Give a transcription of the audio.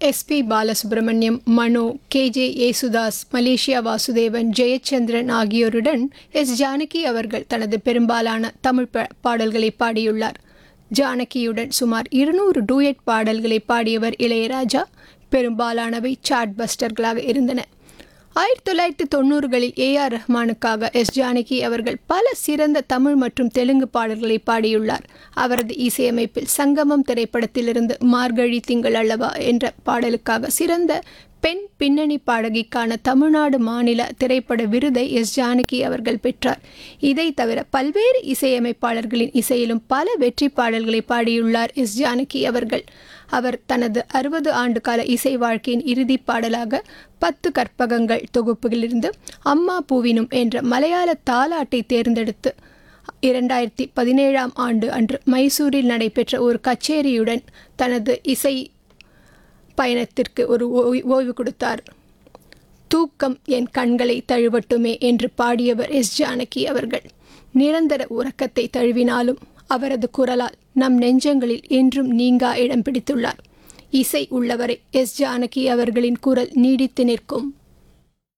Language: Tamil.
SP Balasubrahmanyam Mano K J Yesudas Malaysia Vasudevan Jayachandran ஆகியோருடன் எஸ் ஜானகி அவர்கள் தனது பெரும்பாலான தமிழ் ப- பாடல்களை பாடியுள்ளார் ஜானகியுடன் சுமார் இருநூறு டூயட் பாடல்களை பாடியவர் இளையராஜா பெரும்பாலானவை சார்ட் பஸ்டர்களாக இருந்தன ஆயிரத்தி தொள்ளாயிரத்தி தொண்ணூறுகளில் ஏ ஆர் ரஹ்மானுக்காக எஸ் ஜானகி அவர்கள் பல சிறந்த தமிழ் மற்றும் தெலுங்கு பாடல்களை பாடியுள்ளார் அவரது இசையமைப்பில் சங்கமம் திரைப்படத்திலிருந்து மார்கழி திங்கள் அல்லவா என்ற பாடலுக்காக சிறந்த பெண் பின்னணி பாடகிக்கான தமிழ்நாடு மாநில திரைப்பட விருதை எஸ் ஜானகி அவர்கள் பெற்றார் இதை தவிர பல்வேறு இசையமைப்பாளர்களின் இசையிலும் பல வெற்றி பாடல்களை பாடியுள்ளார் எஸ் ஜானகி அவர்கள் அவர் தனது அறுபது ஆண்டு கால இசை வாழ்க்கையின் இறுதி பாடலாக பத்து கற்பகங்கள் தொகுப்பிலிருந்து அம்மா பூவினும் என்ற மலையாள தாலாட்டை தேர்ந்தெடுத்து இரண்டாயிரத்தி பதினேழாம் ஆண்டு அன்று மைசூரில் நடைபெற்ற ஒரு கச்சேரியுடன் தனது இசை பயணத்திற்கு ஒரு ஓய்- ஓய்வு கொடுத்தார் தூக்கம் என் கண்களை தழுவட்டுமே என்று பாடியவர் எஸ் ஜானகி அவர்கள் நிரந்தர உறக்கத்தை தழுவினாலும் அவரது குரலால் நம் நெஞ்சங்களில் என்றும் நீங்கா இடம் பிடித்துள்ளார் இசை உள்ளவரை எஸ் ஜானகி அவர்களின் குரல் நீடித்து நிற்கும்